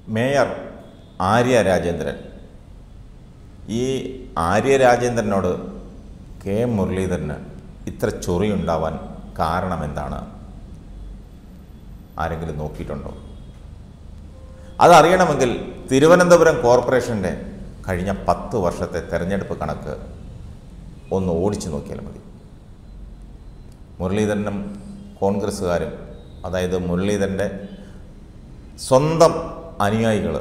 mayor Arya Rajendran ഈ Arya രാജേന്ദ്രനോട് K മുരളീധരന് ഇത്ര ചൊറിയുണ്ടാവാൻ കാരണമെന്താണ് ആരെങ്കിലും നോക്കിയിട്ടുണ്ടോ അതറിയണമെങ്കിൽ തിരുവനന്തപുരം കോർപ്പറേഷൻ്റെ കഴിഞ്ഞ പത്ത് വർഷത്തെ തെരഞ്ഞെടുപ്പ് കണക്ക് ഒന്ന് ഓടിച്ചു നോക്കിയാൽ മതി മുരളീധരനും കോൺഗ്രസ്സുകാരും അതായത് മുരളീധരൻ്റെ സ്വന്തം അനുയായികൾ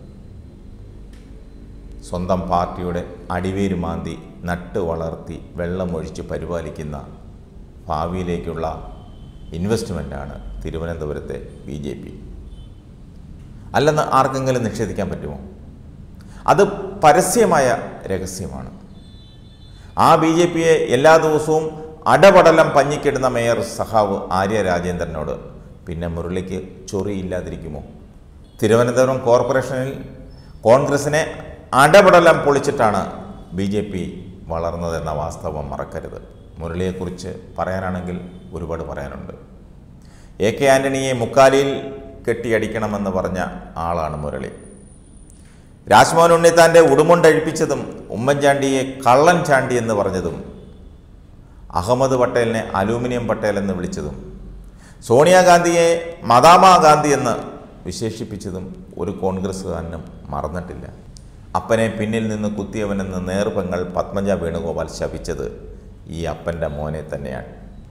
സ്വന്തം പാർട്ടിയുടെ അടിവേര് മാന്തി നട്ട് വളർത്തി വെള്ളമൊഴിച്ച് പരിപാലിക്കുന്ന ഭാവിയിലേക്കുള്ള ഇൻവെസ്റ്റ്മെൻറ്റാണ് തിരുവനന്തപുരത്തെ ബി ജെ പി അല്ലെന്ന് ആർക്കെങ്കിലും നിഷേധിക്കാൻ പറ്റുമോ അത് പരസ്യമായ രഹസ്യമാണ് ആ ബി ജെ പിയെ എല്ലാ ദിവസവും അടപടലം പഞ്ഞിക്കിടുന്ന മേയർ സഖാവ് ആര്യ രാജേന്ദ്രനോട് പിന്നെ മുരളിക്ക് ചൊറിയില്ലാതിരിക്കുമോ തിരുവനന്തപുരം കോർപ്പറേഷനിൽ കോൺഗ്രസിനെ അടപടലം പൊളിച്ചിട്ടാണ് ബി ജെ പി വളർന്നതെന്ന വാസ്തവം മറക്കരുത് മുരളിയെക്കുറിച്ച് പറയാനാണെങ്കിൽ ഒരുപാട് പറയാനുണ്ട് എ കെ ആൻ്റണിയെ മുക്കാലിയിൽ കെട്ടിയടിക്കണമെന്ന് പറഞ്ഞ ആളാണ് മുരളി രാജ്മോഹൻ ഉണ്ണിത്താൻ്റെ ഉടുമുണ്ടഴിപ്പിച്ചതും ഉമ്മൻചാണ്ടിയെ കള്ളൻ ചാണ്ടി എന്ന് പറഞ്ഞതും അഹമ്മദ് പട്ടേലിനെ അലൂമിനിയം പട്ടേൽ എന്ന് വിളിച്ചതും സോണിയാഗാന്ധിയെ മദാമ ഗാന്ധി എന്ന് വിശേഷിപ്പിച്ചതും ഒരു കോൺഗ്രസ്സുകാരനും മറന്നിട്ടില്ല അപ്പനെ പിന്നിൽ നിന്ന് കുത്തിയവനെന്ന് നേർപെങ്ങൾ പത്മജ വേണുഗോപാൽ ശപിച്ചത് ഈ അപ്പൻ്റെ മോനെ തന്നെയാണ്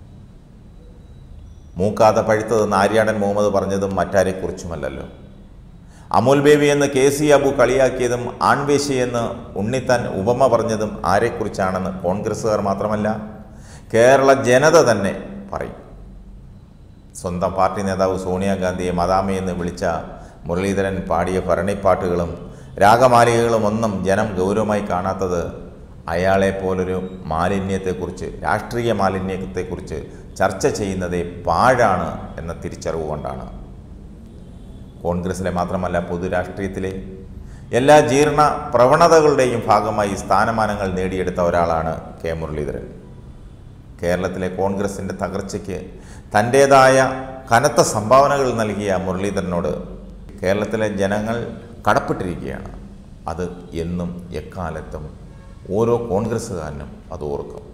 മൂക്കാതെ പഴുത്തതെന്ന് ആര്യാടൻ മുഹമ്മദ് പറഞ്ഞതും മറ്റാരെക്കുറിച്ചുമല്ലല്ലോ അമുൽ ബേബി എന്ന് കെ സി അബു കളിയാക്കിയതും ആൺവേശി എന്ന് ഉണ്ണിത്താൻ ഉപമ പറഞ്ഞതും ആരെക്കുറിച്ചാണെന്ന് കോൺഗ്രസ്സുകാർ മാത്രമല്ല കേരള ജനത തന്നെ പറയും സ്വന്തം പാർട്ടി നേതാവ് സോണിയാഗാന്ധിയെ മദാമയെന്ന് വിളിച്ച മുരളീധരൻ പാടിയ ഭരണിപ്പാട്ടുകളും രാഗമാലികകളും ഒന്നും ജനം ഗൗരവമായി കാണാത്തത് അയാളെ പോലൊരു മാലിന്യത്തെക്കുറിച്ച് രാഷ്ട്രീയ മാലിന്യത്തെക്കുറിച്ച് ചർച്ച ചെയ്യുന്നതേ പാഴാണ് എന്ന തിരിച്ചറിവ് കൊണ്ടാണ് കോൺഗ്രസിലെ മാത്രമല്ല പൊതുരാഷ്ട്രീയത്തിലെ എല്ലാ ജീർണ പ്രവണതകളുടെയും ഭാഗമായി സ്ഥാനമാനങ്ങൾ നേടിയെടുത്ത ഒരാളാണ് കെ മുരളീധരൻ കേരളത്തിലെ കോൺഗ്രസിൻ്റെ തകർച്ചയ്ക്ക് തൻ്റേതായ കനത്ത സംഭാവനകൾ നൽകിയ മുരളീധരനോട് കേരളത്തിലെ ജനങ്ങൾ കടപ്പെട്ടിരിക്കുകയാണ് അത് എന്നും എക്കാലത്തും ഓരോ കോൺഗ്രസ്സുകാരനും അത് ഓർക്കും